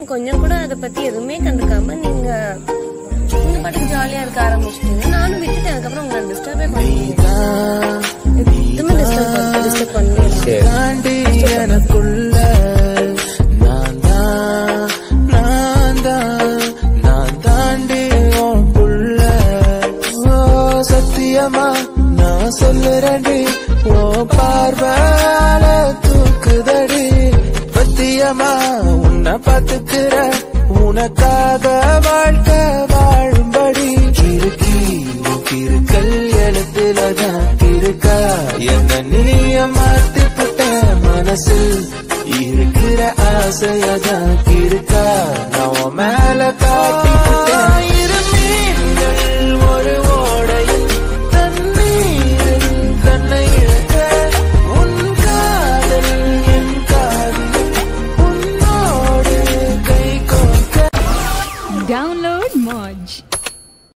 கொஞ்சம் கூட அதை பத்தி எதுவுமே கண்டுக்காம நீங்க இந்த பாட்டுக்கு ஜாலியா இருக்க ஆரம்பிச்சிட்டீங்க நானும் விட்டுட்டேன் அதுக்கப்புறம் உங்களை டிஸ்டர்பே பண்ணீங்க எதுவுமே டிஸ்டர்ப் டிஸ்டர்ப் பண்ணல தாண்டி எனக்குள்ள நான் தான் நான் தான் நான் தாண்டி உன் புள்ள ஓ சத்தியமா நான் சொல்லுறேன்டி ஓ பார்வால தூக்குதடி பத்தியமா உன்னை பார்த்துக்கிற உனக்காக வாழ்க்கை வாழும்படி இருக்கி இருக்கல் எழுத்துலதான் இருக்கா என்ன நீய மாத்தி புட்ட மனசில் இருக்கிற ஆசையதான் இருக்கா நான் உன் மேல காட்டி புட்டேன் இரு மீன்கள் ஒரு ஓடையில் தண்ணீரில் தன்னை இழக்க உன் காதல் என் காதல் உன்னோடு கை கோர்க்க Download Moj.